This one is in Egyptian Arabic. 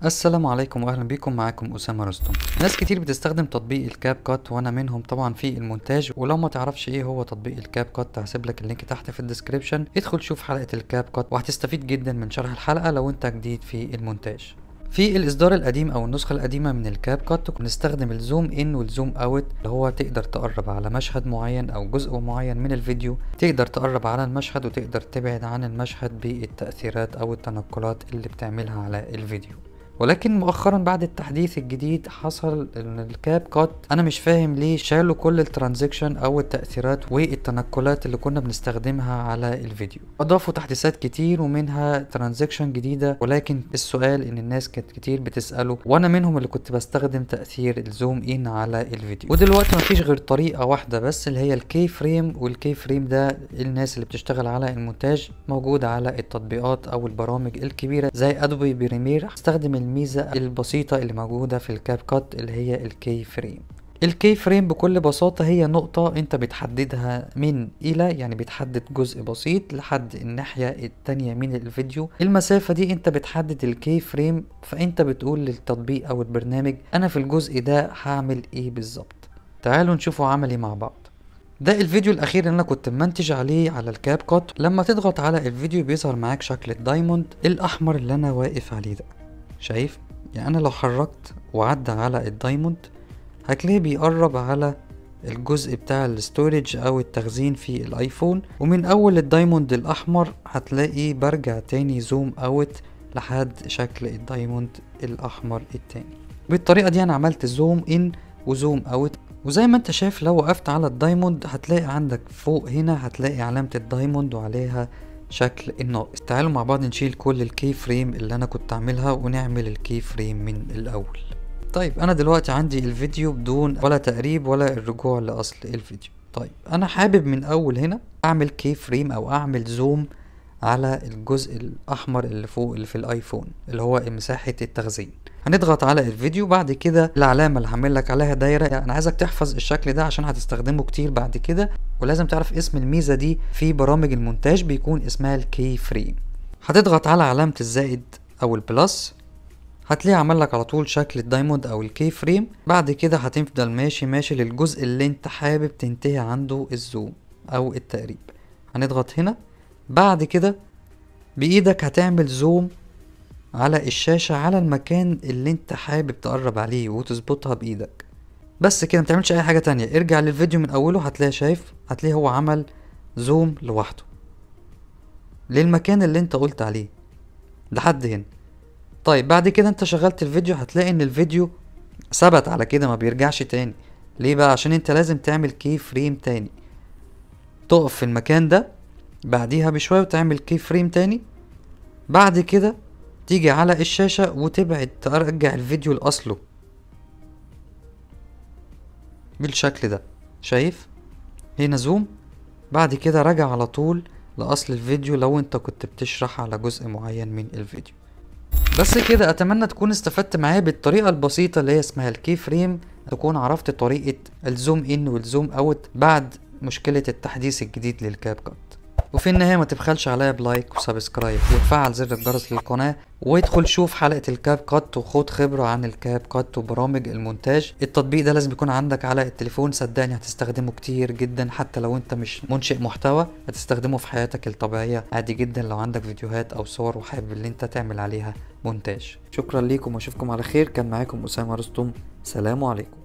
السلام عليكم واهلا بيكم معاكم اسامه رستم ناس كتير بتستخدم تطبيق الكاب كات وانا منهم طبعا في المونتاج ولو ما تعرفش ايه هو تطبيق الكاب كات هسيب لك اللينك تحت في الديسكريبشن ادخل شوف حلقه الكاب كات وهتستفيد جدا من شرح الحلقه لو انت جديد في المونتاج في الاصدار القديم او النسخه القديمه من الكاب كات كنا بنستخدم الزوم ان والزوم اوت اللي هو تقدر تقرب على مشهد معين او جزء معين من الفيديو تقدر تقرب على المشهد وتقدر تبعد عن المشهد بالتاثيرات او التنقلات اللي بتعملها على الفيديو ولكن مؤخرا بعد التحديث الجديد حصل ان الكاب كات انا مش فاهم ليه شالوا كل الترانزكشن او التأثيرات والتنقلات اللي كنا بنستخدمها على الفيديو اضافوا تحديثات كتير ومنها ترانزكشن جديدة ولكن السؤال ان الناس كانت كتير بتسأله وانا منهم اللي كنت بستخدم تأثير الزوم ان على الفيديو ودلوقتي مفيش غير طريقة واحدة بس اللي هي الكي فريم والكي فريم ده الناس اللي بتشتغل على المونتاج موجود على التطبيقات او البرامج الكبيرة زي ادوبي بريمير استخدم الميزة البسيطة اللي موجودة في الكاب كات اللي هي الكي فريم الكي فريم بكل بساطة هي نقطة انت بتحددها من الى يعني بتحدد جزء بسيط لحد الناحية التانية من الفيديو المسافة دي انت بتحدد الكي فريم فانت بتقول للتطبيق او البرنامج انا في الجزء ده هعمل ايه بالظبط تعالوا نشوفوا عملي مع بعض ده الفيديو الاخير اللي انا كنت منتج عليه على الكاب كات لما تضغط على الفيديو بيظهر معاك شكل الدايموند الاحمر اللي انا واقف عليه ده شايف يعني انا لو حركت وعدى على الدايموند هتلاقيه بيقرب على الجزء بتاع الستورج او التخزين في الايفون ومن اول الدايموند الاحمر هتلاقي برجع تاني زوم اوت لحد شكل الدايموند الاحمر التاني بالطريقه دي انا عملت زوم ان وزوم اوت وزي ما انت شايف لو وقفت على الدايموند هتلاقي عندك فوق هنا هتلاقي علامة الدايموند وعليها شكل الناقص تعالوا مع بعض نشيل كل الكي فريم اللي انا كنت اعملها ونعمل الكي فريم من الاول طيب انا دلوقتي عندي الفيديو بدون ولا تقريب ولا الرجوع لاصل الفيديو طيب انا حابب من اول هنا اعمل كي فريم او اعمل زوم على الجزء الاحمر اللي فوق اللي في الايفون اللي هو مساحة التخزين هنضغط على الفيديو بعد كده العلامة اللي هعمل لك عليها دايرة انا عايزك تحفظ الشكل ده عشان هتستخدمه كتير بعد كده ولازم تعرف اسم الميزة دي في برامج المونتاج بيكون اسمها الكي فريم هتضغط على علامة الزائد او البلس هتلاقيه عمل لك على طول شكل الدايموند او الكي فريم بعد كده هتفضل ماشي ماشي للجزء اللي انت حابب تنتهي عنده الزوم او التقريب هنضغط هنا بعد كده بايدك هتعمل زوم على الشاشة على المكان اللي انت حابب تقرب عليه وتظبطها بايدك بس كده متعملش اي حاجة تانية ارجع للفيديو من اوله هتلاقي شايف هتلاقيه هو عمل زوم لوحده للمكان اللي انت قلت عليه لحد هنا طيب بعد كده انت شغلت الفيديو هتلاقي ان الفيديو ثبت على كده ما بيرجعش تاني ليه بقى عشان انت لازم تعمل كي فريم تاني تقف في المكان ده بعديها بشوية وتعمل كي فريم تاني بعد كده تيجي على الشاشة وتبعد ترجع الفيديو لأصله بالشكل ده شايف هنا زوم بعد كده راجع على طول لأصل الفيديو لو انت كنت بتشرح على جزء معين من الفيديو بس كده اتمنى تكون استفدت معايا بالطريقة البسيطة اللي هي اسمها الكي فريم تكون عرفت طريقة الزوم ان والزوم اوت بعد مشكلة التحديث الجديد للكاب كات وفي النهاية ما تبخلش عليا بلايك وسبسكرايب وتفعل زر الجرس للقناة وادخل شوف حلقة الكاب كات وخد خبرة عن الكاب كات وبرامج المونتاج التطبيق ده لازم يكون عندك على التليفون صدقني هتستخدمه كتير جدا حتى لو انت مش منشئ محتوى هتستخدمه في حياتك الطبيعية عادي جدا لو عندك فيديوهات او صور وحابب ان انت تعمل عليها مونتاج شكرا ليكم واشوفكم على خير كان معاكم اسامة رستم سلام عليكم